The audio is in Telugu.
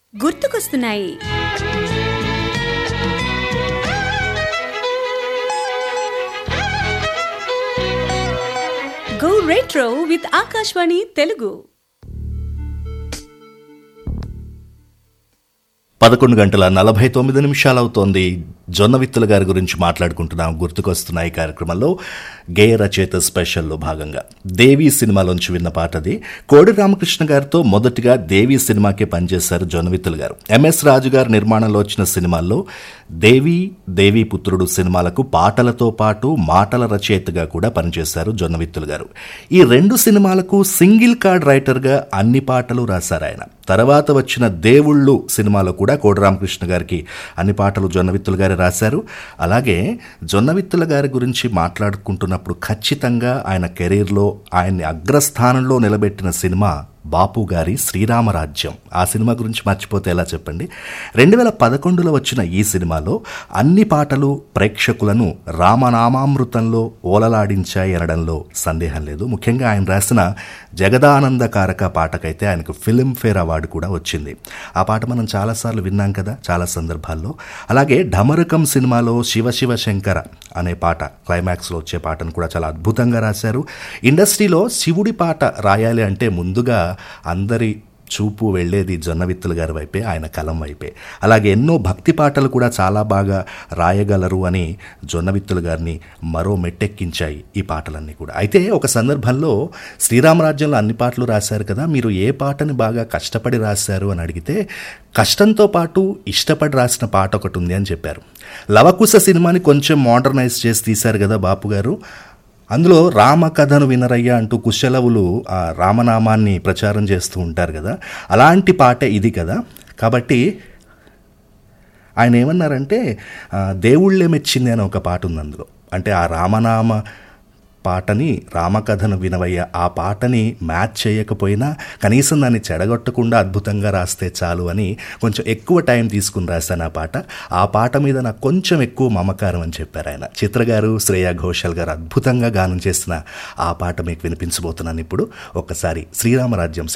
గుర్తుకొస్తున్నాయి go retro with Akashvani Telugu పదకొండు గంటల నలభై తొమ్మిది నిమిషాలు అవుతోంది జొన్న విత్తుల గారి గురించి మాట్లాడుకుంటున్నాం గుర్తుకొస్తున్నాయి కార్యక్రమంలో గేయ రచయిత స్పెషల్లో భాగంగా దేవి సినిమాలోంచి విన్న పాటది కోడి రామకృష్ణ గారితో మొదటిగా దేవి సినిమాకే పనిచేశారు జొన్న విత్తుల గారు ఎంఎస్ రాజు గారి నిర్మాణంలో వచ్చిన సినిమాల్లో దేవి దేవి పుత్రుడు సినిమాలకు పాటలతో పాటు మాటల రచయితగా కూడా పనిచేశారు జొన్న విత్తుల గారు ఈ రెండు సినిమాలకు సింగిల్ కార్డ్ రైటర్గా అన్ని పాటలు రాశారు ఆయన తర్వాత వచ్చిన దేవుళ్ళు సినిమాలో కూడా కోడి రామకృష్ణ గారికి అన్ని పాటలు జొన్నవిత్తుల గారు రాశారు అలాగే జొన్నవిత్తుల గారి గురించి మాట్లాడుకుంటున్నప్పుడు ఖచ్చితంగా ఆయన కెరీర్లో ఆయన్ని అగ్రస్థానంలో నిలబెట్టిన సినిమా బాపు గారి శ్రీరామరాజ్యం ఆ సినిమా గురించి మర్చిపోతే ఎలా చెప్పండి రెండు వేల పదకొండులో వచ్చిన ఈ సినిమాలో అన్ని పాటలు ప్రేక్షకులను రామనామామృతంలో ఓలలాడించాయి అనడంలో సందేహం లేదు ముఖ్యంగా ఆయన రాసిన జగదానందకారక పాటకైతే ఆయనకు ఫిల్మ్ఫేర్ అవార్డు కూడా వచ్చింది ఆ పాట మనం చాలాసార్లు విన్నాం కదా చాలా సందర్భాల్లో అలాగే ఢమరకం సినిమాలో శివ శివ శంకర అనే పాట క్లైమాక్స్లో వచ్చే పాటను కూడా చాలా అద్భుతంగా రాశారు ఇండస్ట్రీలో శివుడి పాట రాయాలి అంటే ముందుగా అందరి చూపు వెళ్ళేది జొన్నవిత్తుల గారి వైపే ఆయన కలం వైపే అలాగే ఎన్నో భక్తి పాటలు కూడా చాలా బాగా రాయగలరు అని జొన్నవిత్తుల గారిని మరో మెట్టెక్కించాయి ఈ పాటలన్నీ కూడా అయితే ఒక సందర్భంలో శ్రీరామరాజ్యంలో అన్ని పాటలు రాశారు కదా మీరు ఏ పాటని బాగా కష్టపడి రాశారు అని అడిగితే కష్టంతో పాటు ఇష్టపడి రాసిన పాట ఒకటి ఉంది అని చెప్పారు లవకుశ సినిమాని కొంచెం మోడర్నైజ్ చేసి తీశారు కదా బాపు గారు అందులో రామకథను వినరయ్య అంటూ కుశలవులు ఆ రామనామాన్ని ప్రచారం చేస్తూ ఉంటారు కదా అలాంటి పాటే ఇది కదా కాబట్టి ఆయన ఏమన్నారంటే ఆ, దేవుళ్ళే మెచ్చింది అని ఒక పాట ఉంది అందులో అంటే ఆ రామనామ పాటని రామకథను వినవయ్య ఆ పాటని మ్యాచ్ చేయకపోయినా కనీసం దాన్ని చెడగొట్టకుండా అద్భుతంగా రాస్తే చాలు అని కొంచెం ఎక్కువ టైం తీసుకుని రాశాను ఆ పాట ఆ పాట మీద నాకు కొంచెం ఎక్కువ మమకారం అని చెప్పారు ఆయన చిత్ర గారు శ్రేయా ఘోషాల్ గారు అద్భుతంగా గానం చేసిన ఆ పాట మీకు వినిపించబోతున్నాను ఇప్పుడు ఒక్కసారి శ్రీరామరాజ్యం